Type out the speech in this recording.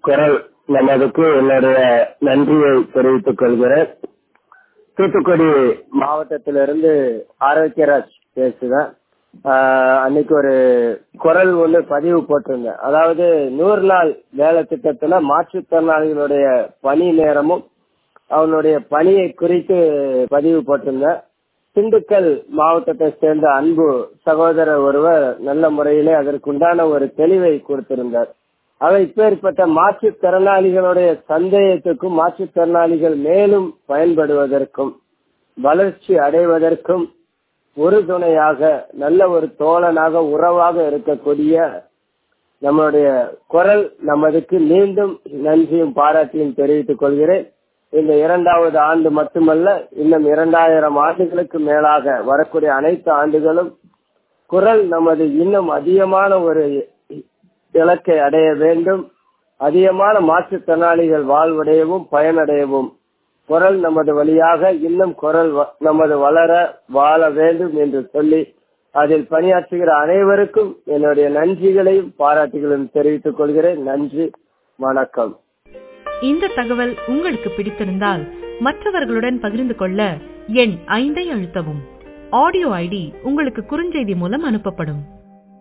குரல் நமதுக்கு என்னுடைய நன்றியை தெரிவித்துக் கொள்கிறேன் தூத்துக்குடி மாவட்டத்திலிருந்து ஆரோக்கியராஜ் பேசுகிறேன் ஆஹ் அன்னைக்கு ஒரு குரல் ஒண்ணு பதிவு போட்டிருந்தேன் அதாவது நூறு நாள் வேலை திட்டத்துல மாற்றுத்திறனாளிகளுடைய பணி நேரமும் அவனுடைய பணியை குறித்து பதிவு போட்டிருந்தேன் திண்டுக்கல் மாவட்டத்தை சேர்ந்த அன்பு சகோதரர் ஒருவர் நல்ல முறையிலே அதற்குண்டான ஒரு தெளிவை கொடுத்திருந்தார் அவை இப்பேற்பட்ட மாற்றுத்திறனாளிகளுடைய சந்தேகத்துக்கும் மாற்றுத்திறனாளிகள் மேலும் பயன்படுவதற்கும் வளர்ச்சி அடைவதற்கும் உறுதுணையாக நல்ல ஒரு தோழனாக உறவாக இருக்கக்கூடிய நம்மளுடைய குரல் நமதுக்கு மீண்டும் நன்றியும் பாராட்டியும் தெரிவித்துக் கொள்கிறேன் இந்த இரண்டாவது ஆண்டு மட்டுமல்ல இன்னும் இரண்டாயிரம் ஆண்டுகளுக்கு மேலாக வரக்கூடிய அனைத்து ஆண்டுகளும் குரல் நமது இன்னும் அதிகமான ஒரு இலக்கை அடைய வேண்டும் அதிகமான மாற்றுத்திறனாளிகள் வாழ்வடையவும் பயனடையவும் குரல் நமது வழியாக இன்னும் குரல் நமது வளர வாழ வேண்டும் என்று சொல்லி அதில் பணியாற்றுகிற அனைவருக்கும் என்னுடைய நன்றிகளையும் பாராட்டுகளையும் தெரிவித்துக் கொள்கிறேன் நன்றி வணக்கம் இந்த தகவல் உங்களுக்கு பிடித்திருந்தால் மற்றவர்களுடன் பகிர்ந்து கொள்ள எண் ஐந்தை அழுத்தவும் ஆடியோ ஐடி உங்களுக்கு குறுஞ்செய்தி மூலம் அனுப்பப்படும்